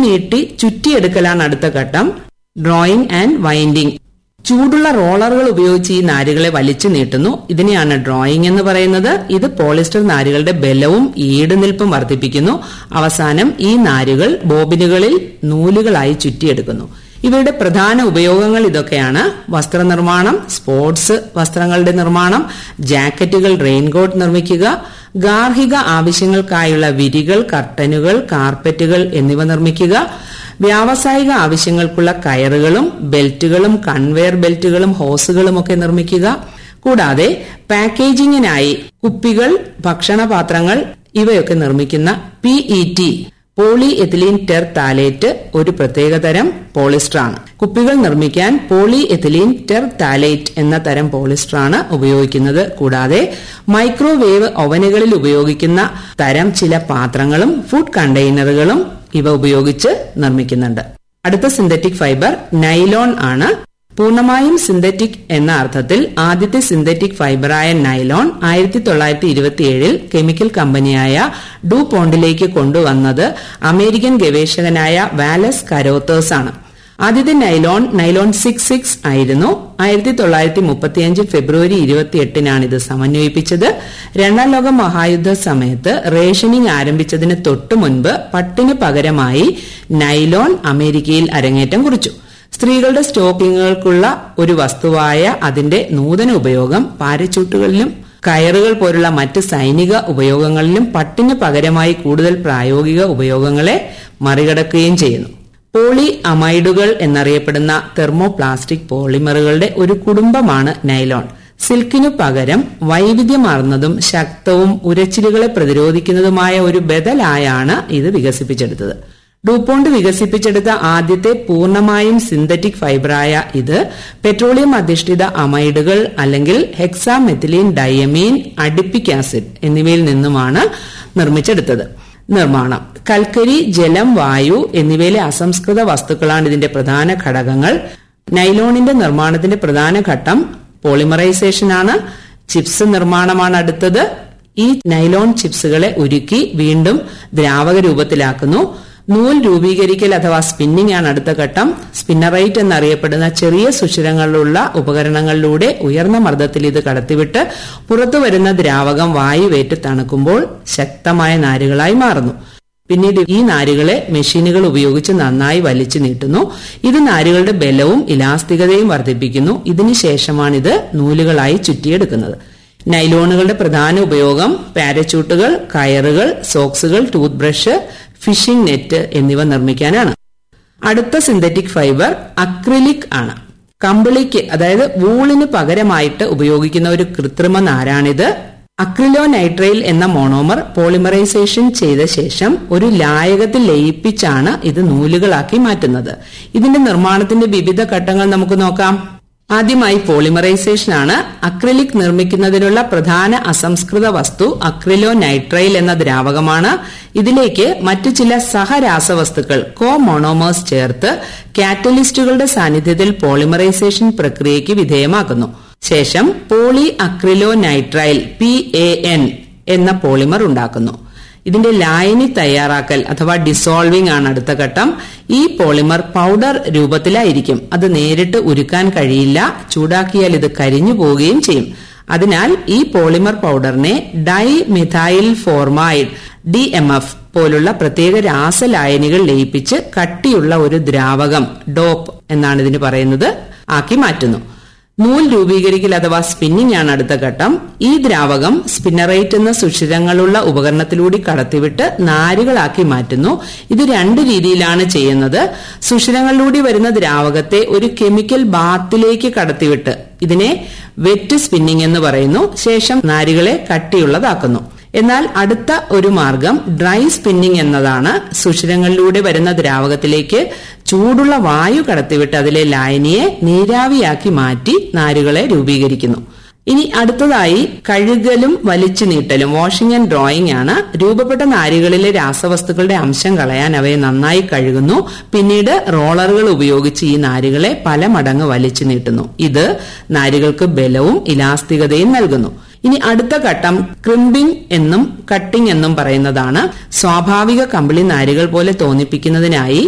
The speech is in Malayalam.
നീട്ടി ചുറ്റിയെടുക്കലാണ് അടുത്ത ഘട്ടം ഡ്രോയിങ് ആൻഡ് വൈൻഡിങ് ചൂടുള്ള റോളറുകൾ ഉപയോഗിച്ച് ഈ നാരുകളെ വലിച്ചു നീട്ടുന്നു ഇതിനെയാണ് ഡ്രോയിങ് എന്ന് പറയുന്നത് ഇത് പോളിസ്റ്റർ നാരുകളുടെ ബലവും ഈടുനിൽപ്പും വർദ്ധിപ്പിക്കുന്നു അവസാനം ഈ നാരുകൾ ബോബിനുകളിൽ നൂലുകളായി ചുറ്റിയെടുക്കുന്നു ഇവയുടെ പ്രധാന ഉപയോഗങ്ങൾ ഇതൊക്കെയാണ് വസ്ത്രനിർമ്മാണം സ്പോർട്സ് വസ്ത്രങ്ങളുടെ നിർമ്മാണം ജാക്കറ്റുകൾ റെയിൻകോട്ട് നിർമ്മിക്കുക ഗാർഹിക ആവശ്യങ്ങൾക്കായുള്ള വിരികൾ കർട്ടനുകൾ കാർപ്പറ്റുകൾ എന്നിവ നിർമ്മിക്കുക വ്യാവസായിക ആവശ്യങ്ങൾക്കുള്ള കയറുകളും ബെൽറ്റുകളും കൺവെയർ ബെൽറ്റുകളും ഹോസുകളും ഒക്കെ നിർമ്മിക്കുക കൂടാതെ പാക്കേജിങ്ങിനായി കുപ്പികൾ ഭക്ഷണപാത്രങ്ങൾ ഇവയൊക്കെ നിർമ്മിക്കുന്ന P E T polyethylene terephthalate ഒരു പ്രത്യേകതരം പോളിസ്റ്ററാണ് കുപ്പികൾ നിർമ്മിക്കാൻ പോളി എഥിലീൻ ടെർ താലേറ്റ് എന്ന തരം പോളിസ്റ്ററാണ് ഉപയോഗിക്കുന്നത് കൂടാതെ മൈക്രോവേവ് ഓവനുകളിൽ ഉപയോഗിക്കുന്ന തരം ചില പാത്രങ്ങളും ഫുഡ് കണ്ടെയ്നറുകളും ഇവ ഉപയോഗിച്ച് നിർമ്മിക്കുന്നുണ്ട് അടുത്ത സിന്തറ്റിക് ഫൈബർ നൈലോൺ ആണ് പൂർണ്ണമായും സിന്തറ്റിക് എന്ന അർത്ഥത്തിൽ ആദ്യത്തെ സിന്തറ്റിക് ഫൈബറായ നൈലോൺ ആയിരത്തി തൊള്ളായിരത്തി ഇരുപത്തിയേഴിൽ കെമിക്കൽ കമ്പനിയായ ഡു പോണ്ടിലേക്ക് കൊണ്ടുവന്നത് അമേരിക്കൻ ഗവേഷകനായ വാലസ് കരോത്തേഴ്സ് ആണ് ആദ്യത്തെ നൈലോൺ നൈലോൺ സിക്സ് സിക്സ് ആയിരുന്നു ആയിരത്തി തൊള്ളായിരത്തി മുപ്പത്തിയഞ്ച് ഫെബ്രുവരി ഇരുപത്തിയെട്ടിനാണ് ഇത് സമന്വയിപ്പിച്ചത് രണ്ടാം ലോക മഹായുദ്ധ സമയത്ത് റേഷനിങ് ആരംഭിച്ചതിന് തൊട്ടു മുൻപ് പട്ടിന് പകരമായി നൈലോൺ അമേരിക്കയിൽ അരങ്ങേറ്റം കുറിച്ചു സ്ത്രീകളുടെ സ്റ്റോക്കിങ്ങുകൾക്കുള്ള ഒരു വസ്തുവായ അതിന്റെ നൂതന ഉപയോഗം പാരച്ചൂട്ടുകളിലും കയറുകൾ പോലുള്ള മറ്റ് സൈനിക ഉപയോഗങ്ങളിലും പട്ടിന് പകരമായി കൂടുതൽ പ്രായോഗിക ഉപയോഗങ്ങളെ മറികടക്കുകയും ചെയ്യുന്നു പോളി അമൈഡുകൾ എന്നറിയപ്പെടുന്ന തെർമോപ്ലാസ്റ്റിക് പോളിമറുകളുടെ ഒരു കുടുംബമാണ് നൈലോൺ സിൽക്കിനു പകരം വൈവിധ്യമാർന്നതും ശക്തവും ഉരച്ചിലുകളെ പ്രതിരോധിക്കുന്നതുമായ ഒരു ബദലായാണ് ഇത് വികസിപ്പിച്ചെടുത്തത് ഡൂപോണ്ട് വികസിപ്പിച്ചെടുത്ത ആദ്യത്തെ പൂർണ്ണമായും സിന്തറ്റിക് ഫൈബറായ ഇത് പെട്രോളിയം അധിഷ്ഠിത അമൈഡുകൾ അല്ലെങ്കിൽ ഹെക്സാമെത്തിലീൻ ഡയമീൻ അഡിപ്പിക് ആസിഡ് എന്നിവയിൽ നിന്നുമാണ് നിർമ്മിച്ചെടുത്തത് നിർമ്മാണം കൽക്കരി ജലം വായു എന്നിവയിലെ അസംസ്കൃത വസ്തുക്കളാണ് ഇതിന്റെ പ്രധാന ഘടകങ്ങൾ നൈലോണിന്റെ നിർമ്മാണത്തിന്റെ പ്രധാന ഘട്ടം പോളിമറൈസേഷൻ ആണ് ചിപ്സ് നിർമ്മാണമാണ് അടുത്തത് ഈ നൈലോൺ ചിപ്സുകളെ ഉരുക്കി വീണ്ടും ദ്രാവക രൂപത്തിലാക്കുന്നു നൂൽ രൂപീകരിക്കൽ അഥവാ സ്പിന്നിംഗ് ആണ് അടുത്ത ഘട്ടം സ്പിന്നറൈറ്റ് എന്നറിയപ്പെടുന്ന ചെറിയ സുഷിരങ്ങളുള്ള ഉപകരണങ്ങളിലൂടെ ഉയർന്ന മർദ്ദത്തിൽ ഇത് കടത്തിവിട്ട് പുറത്തു വരുന്ന ദ്രാവകം വായുവേറ്റ് തണുക്കുമ്പോൾ ശക്തമായ നാരുകളായി മാറുന്നു പിന്നീട് ഈ നാരുകളെ മെഷീനുകൾ ഉപയോഗിച്ച് നന്നായി വലിച്ചു നീട്ടുന്നു ഇത് നാരുകളുടെ ബലവും ഇലാസ്തികതയും വർദ്ധിപ്പിക്കുന്നു ഇതിനുശേഷമാണിത് നൂലുകളായി ചുറ്റിയെടുക്കുന്നത് നൈലോണുകളുടെ പ്രധാന ഉപയോഗം പാരച്ചൂട്ടുകൾ കയറുകൾ സോക്സുകൾ ടൂത്ത് ബ്രഷ് ഫിഷിംഗ് നെറ്റ് എന്നിവ നിർമ്മിക്കാനാണ് അടുത്ത സിന്തറ്റിക് ഫൈബർ അക്രിലിക് ആണ് കമ്പിളിക്ക് അതായത് വൂളിന് പകരമായിട്ട് ഉപയോഗിക്കുന്ന ഒരു കൃത്രിമ നാരാണിത് അക്രിലോ നൈട്രൈൽ എന്ന മോണോമർ പോളിമറൈസേഷൻ ചെയ്ത ശേഷം ഒരു ലായകത്തിൽ ലയിപ്പിച്ചാണ് ഇത് നൂലുകളാക്കി മാറ്റുന്നത് ഇതിന്റെ നിർമ്മാണത്തിന്റെ വിവിധ ഘട്ടങ്ങൾ നമുക്ക് നോക്കാം ആദ്യമായി പോളിമറൈസേഷൻ ആണ് അക്രിലിക് നിർമ്മിക്കുന്നതിനുള്ള പ്രധാന അസംസ്കൃത വസ്തു അക്രിലോ നൈട്രൈൽ എന്ന ദ്രാവകമാണ് ഇതിലേക്ക് മറ്റു ചില സഹരാസവസ്തുക്കൾ കോ മോണോമേഴ്സ് ചേർത്ത് കാറ്റലിസ്റ്റുകളുടെ സാന്നിധ്യത്തിൽ പോളിമറൈസേഷൻ പ്രക്രിയയ്ക്ക് വിധേയമാക്കുന്നു ശേഷം polyacrylonitrile P A N എന്ന പോളിമർ ഉണ്ടാക്കുന്നു ഇതിന്റെ ലായനി തയ്യാറാക്കൽ അഥവാ ഡിസോൾവിംഗ് ആണ് അടുത്ത ഘട്ടം ഈ പോളിമർ പൗഡർ രൂപത്തിലായിരിക്കും അത് നേരിട്ട് ഉരുക്കാൻ കഴിയില്ല ചൂടാക്കിയാൽ ഇത് കരിഞ്ഞു പോവുകയും ചെയ്യും അതിനാൽ ഈ പോളിമർ പൗഡറിനെ dimethyl formamide D M F പോലുള്ള പ്രത്യേക രാസലായനികൾ ലയിപ്പിച്ച് കട്ടിയുള്ള ഒരു ദ്രാവകം ഡോപ്പ് എന്നാണ് ഇതിന് പറയുന്നത് ആക്കി മാറ്റുന്നു നൂൽ രൂപീകരിക്കൽ അഥവാ സ്പിന്നിംഗ് ആണ് അടുത്ത ഘട്ടം ഈ ദ്രാവകം സ്പിന്നറേറ്റ് എന്ന സുഷിരങ്ങളുള്ള ഉപകരണത്തിലൂടെ കടത്തിവിട്ട് നാരുകളാക്കി മാറ്റുന്നു ഇത് രണ്ട് രീതിയിലാണ് ചെയ്യുന്നത് സുഷിരങ്ങളിലൂടെ വരുന്ന ദ്രാവകത്തെ ഒരു കെമിക്കൽ ബാത്തിലേക്ക് കടത്തിവിട്ട് ഇതിനെ വെറ്റ് സ്പിന്നിംഗ് എന്ന് പറയുന്നു ശേഷം നാരുകളെ കട്ടിയുള്ളതാക്കുന്നു എന്നാൽ അടുത്ത ഒരു മാർഗം ഡ്രൈ സ്പിന്നിംഗ് എന്നതാണ് സുഷിരങ്ങളിലൂടെ വരുന്ന ദ്രാവകത്തിലേക്ക് ചൂടുള്ള വായു കടത്തിവിട്ട് അതിലെ ലായനിയെ നീരാവിയാക്കി മാറ്റി നാരുകളെ രൂപീകരിക്കുന്നു ഇനി അടുത്തതായി കഴുകലും വലിച്ചു നീട്ടലും വാഷിംഗ് ആൻഡ് ഡ്രോയിങ് ആണ് രൂപപ്പെട്ട നാരുകളിലെ രാസവസ്തുക്കളുടെ അംശം കളയാൻ അവയെ നന്നായി കഴുകുന്നു പിന്നീട് റോളറുകൾ ഉപയോഗിച്ച് ഈ നാരുകളെ പല മടങ്ങ് വലിച്ചു നീട്ടുന്നു ഇത് നാരുകൾക്ക് ബലവും ഇലാസ്തികതയും നൽകുന്നു ഇനി അടുത്ത ഘട്ടം ക്രിമ്പിംഗ് എന്നും കട്ടിംഗ് എന്നും പറയുന്നതാണ് സ്വാഭാവിക കമ്പിളി നാരുകൾ പോലെ തോന്നിപ്പിക്കുന്നതിനായി